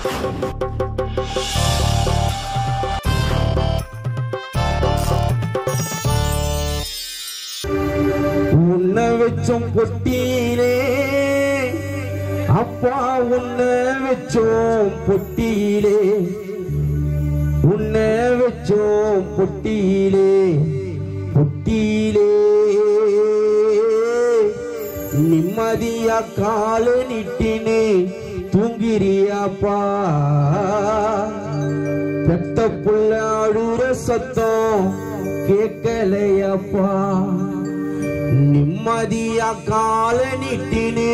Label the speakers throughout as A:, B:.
A: உன்ன வச்சோம் பொட்டியிலே அப்பா உன்ன வச்சோம் பொட்டியிலே உன்ன வச்சோம் பொட்டியிலே பொட்டியிலே நிம்மதியா கால நிட்டினே தூங்கிறியாப்பா பெத்த புள்ள அழுற சத்தம் கேட்கலையப்பா நிம்மதியா கால நிட்டினே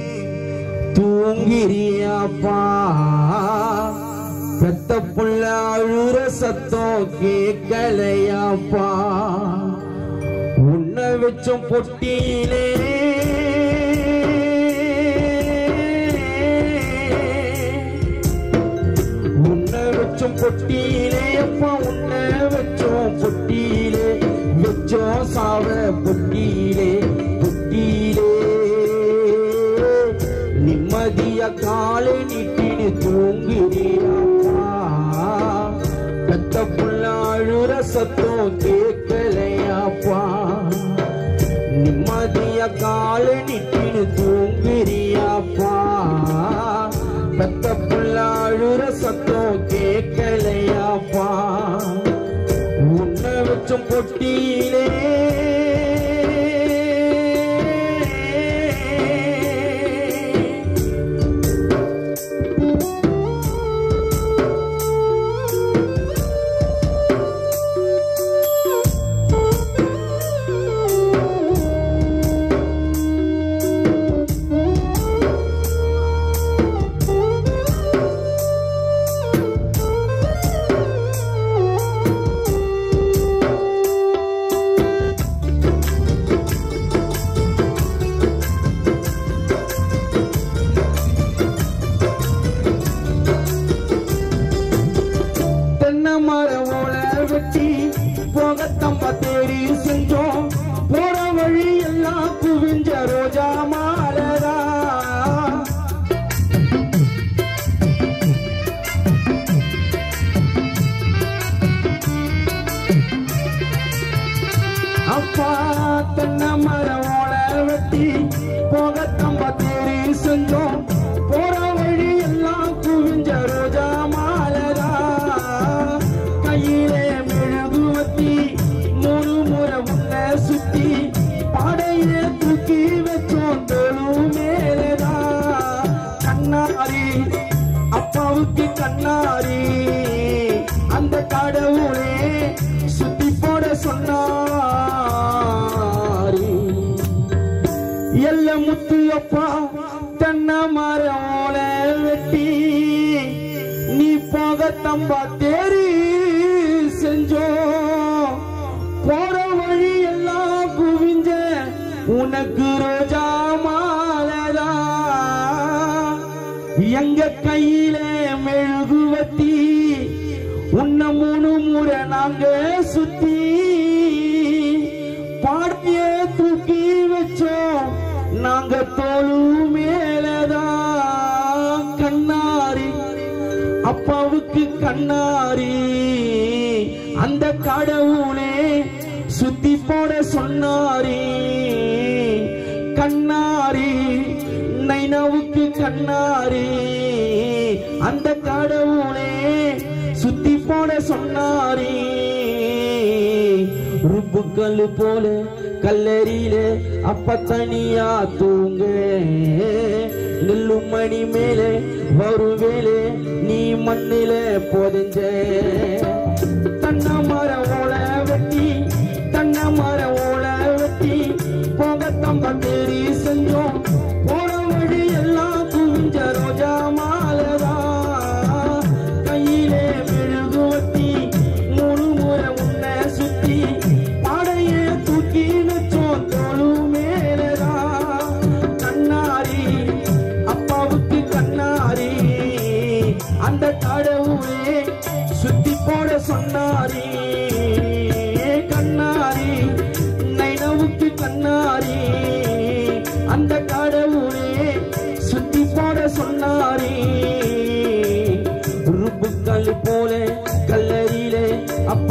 A: தூங்கிறியாப்பா பெத்த புள்ள அழுற சத்தம் கேட்கலையாப்பா உன்னை வச்சும் பொட்டியிலே உன்னை வச்சும் பொட்டியிலே அப்பா உன்னை வச்சோம் பொட்டியிலே வச்சோம் சாவ பொட்டியிலே பொட்டியிலே நிம்மதிய காலை நீட்டினு தூங்குறியாப்பா பெத்த புள்ள அழுற சத்தம் கேட்கலையாப்பா நிம்மதிய காலை நிட்டினு தூங்குறியாப்பா பெத்த புள்ள அழுற சத்தம் கேட்கலையாப்பா உன்னை வச்சும் பொட்டியிலே தென்னை மரம் ஓல வெட்டி போகத்தம்ப தேடி செஞ்சோம் போற வழி எல்லாம் குவிஞ்ச ரோஜா மாலரா அப்பா தென்னை மரம் ஓல வெட்டி போகத்தம்ப தேடி செஞ்சோம் போற வழி எல்லாம் குவிஞ்ச ரோஜா மாலரா கையிலே மெழுகுவத்தி மூணு முறை உன்னை சுத்தி பாடையிலே தூக்கி வச்சோம் தோளு மேலதா கண்ணாரி அப்பாவுக்கு கண்ணாரி அந்த கடவுளே சுத்தி போட சொன்னாரி எல்ல முத்து அப்பா தென்னை மரோல வெட்டி நீ போக தம்பா தேரி செஞ்சோ போற வழி எல்லாம் குவிஞ்ச உனக்கு ரோஜா மாலதா எங்க கையில மெழுகுவத்தி உன்னை மூணு முறை நாங்க சுத்தி பாடிய தூக்கி வச்சோம் நாங்க தோளு மேலதான் கண்ணாரி அப்பாவுக்கு கண்ணாரி அந்த கடவுளே சுத்தி போட சொன்னாரி கண்ணாரி நைனாவுக்கு கண்ணாரி அந்த கடவுளே சுத்தி போட சொன்னாரி ருப்புக்கல் போல கல்லறியில அப்ப தனியா தூங்க நெல்லும் மணி மேலே வருவேலே நீ மண்ணில பொதிஞ்ச தன்ன மர ஓல வெட்டி தன்ன மர ஓல வெட்டி போக தம்ப தேடி செஞ்சோம் போன வழி எல்லாம் குவிஞ்ச ரோஜா மாலதா கையிலே மெழுகுவத்தி மூணு முறை உன்னை சுத்தி பாடைய தூக்கி வச்சோம் தோளு மேலதா கண்ணாரி அப்பாவுக்கு கண்ணாரி அந்த கடவுளே சுத்தி போட சொன்னாரி கண்ணாரி நைனவுக்கு கண்ணாரி அந்த கடவுளே சுத்தி போட சொன்னாரி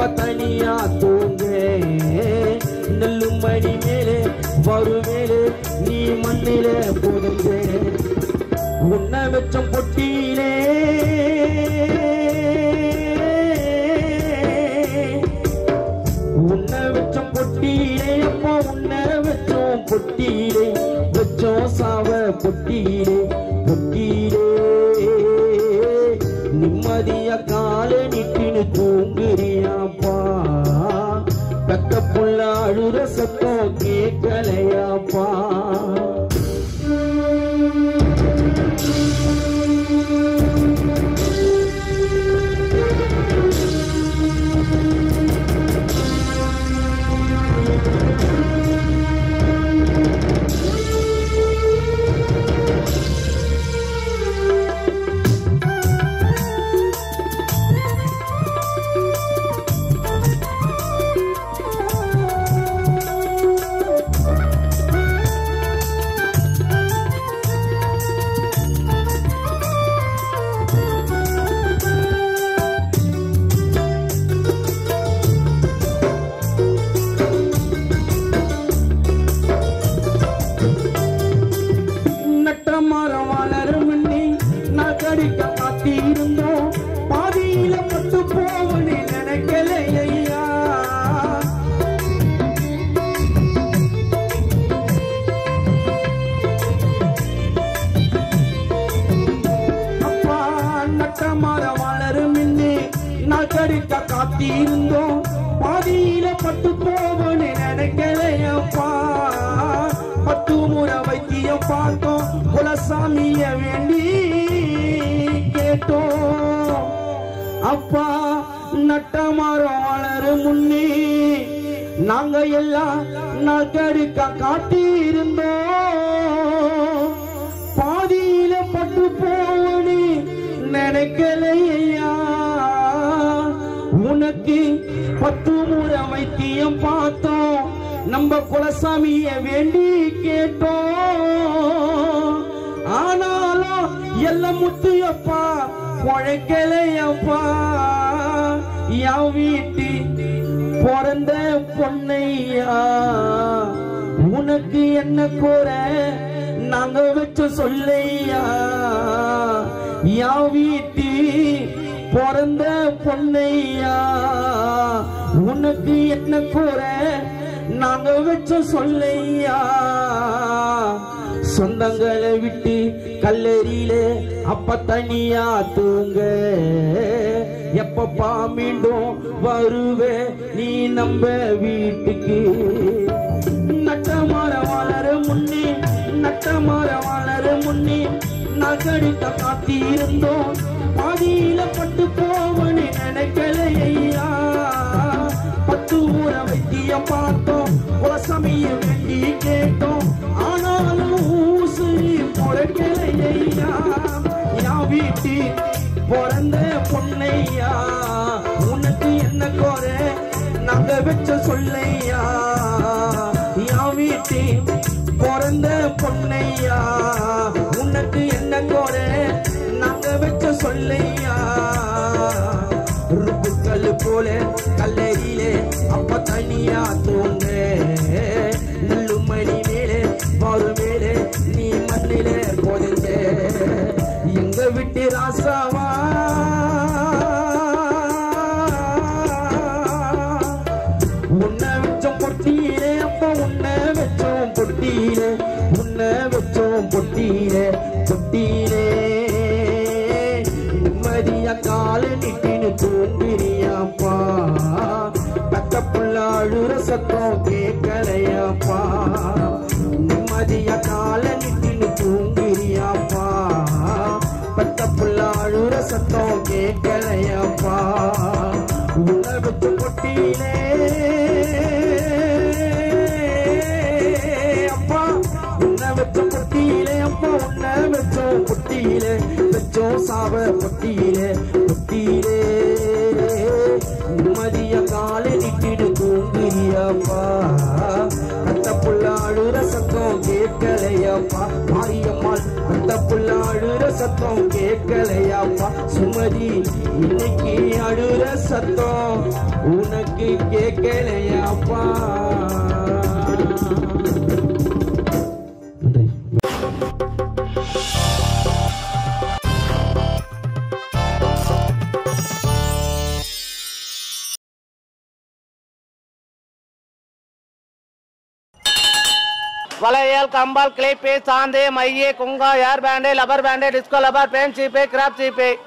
A: அப்ப தனியா தூங்க நெல்லு மணி மேலே வருவேலே நீ மண்ணில புதங்க உன்னை வச்ச பொட்டியிலே உன்னை வச்ச பொட்டியிலே அப்பா உன்னை வச்சோம் பொட்டியிலே வச்சோம் சாவ பொட்டியிலே பொட்டியிலே நிம்மதிய கால நிட்டின்னு தூங்குறியாப்பா பெத்த புள்ள அழுற சத்தம் கேட்கலையாப்பா நட்ட மரம் வளரும் நீ நான் கடிக்க காத்திருந்தோம் பாதியில பட்டு போவனே நினைக்கலையா அப்பா நட்ட மரம் வளரும் நீ நான் கடிக்க காத்திருந்தோம் பாதியில பட்டு போவனே நினைக்கலையப்பா பத்து முறை வைத்தியம் பார்த்தோம் குலசாமிய வேண்டி கேட்டோம் அப்பா நட்ட மரம் வளரும் முன்னே நாங்க எல்லாம் நகருக்க காட்டி இருந்தோம் பாதியில பட்டு போவனே நினைக்கலையா உனக்கு பத்து முறை வைத்தியம் பார்த்தோம் நம்ம குலசாமிய வேண்டி கேட்டோம் ஆனாலும் எல்லாம் முத்தியப்பா பொழைக்கலையப்பா என் வீட்டு பிறந்த பொன்னையா உனக்கு என்ன குறை நாங்க வச்சு சொல்லையா என் வீட்டு பிறந்த பொன்னையா உனக்கு என்ன குறை நாங்க வச்ச சொல்லையா சொந்தங்களை விட்டு கல்லறியில அப்ப தனியா தூங்க எப்பப்பா மீண்டும் வருவே நீ நம்ம வீட்டுக்கு நட்ட மரம் வளர முன்னே நட்ட மரம் வளர முன்னே நகடித்த காத்தி இருந்தோம் பாதியில பட்டு போவனு நினைக்கலையா பத்து ஊர வைத்தியம் பார்த்தோம் குலசமிய வேண்டி கேட்டோம் ஆனாலும் ஊசரி பொழைக்கலையா என் வீட்டு பிறந்த பொன்னையா உனக்கு என்ன குறை நாங்க வச்ச சொல்லையா என் வீட்டு பிறந்த பொன்னையா உனக்கு என்ன குறை நாங்க வச்ச சொல்லையா ருப்புக்கள் போல கல்லறியிலே அப்ப தனியா தூங்க நெல்லு மணி மேலே மாறு மேலே நீ மண்ணிலே போதங்க எங்க விட்டு ராசாவா உன்னை வச்சோம் பொட்டியிலே அப்ப உன்னை வச்சோம் பொட்டியிலே உன்னை வச்சோம் பொட்டியிலே பொட்டியிலே நிம்மதியா கால நிட்டின்னு தூங்குறியாப்பா பத்த புள்ள அழுற சத்தம் கேட்கலையாப்பா நிம்மதியா கால நிட்டின்னு தூங்குறியாப்பா பத்த புள்ள அழுற சத்தம் கேட்கலையாப்பா உன்னை வச்சு பொட்டியிலே அப்பா உன்னை வச்ச பொட்டியிலே அப்பா உன்னை வச்சோம் பொட்டியிலே வச்சோம் சாவ பொட்டியிலே பொட்டியிலே நிம்மதிய காலை நிட்டிடு தூங்குறியாப்பா கத்த புள்ள அழுற சத்தம் கேட்கலையாப்பா மாரியம்மாள் அந்த புள்ள அழுற சத்தம் கேட்கலையாப்பா சுமதி இன்னைக்கு அழுற சத்தம் உனக்கு கேட்கலையாப்பா நன்றி
B: வளையல் கம்பால் கிளிப்பு சாந்து மைய குங்கா hair band rubber band disco rubber பேன் சீப்பு கிராப் சீப்பு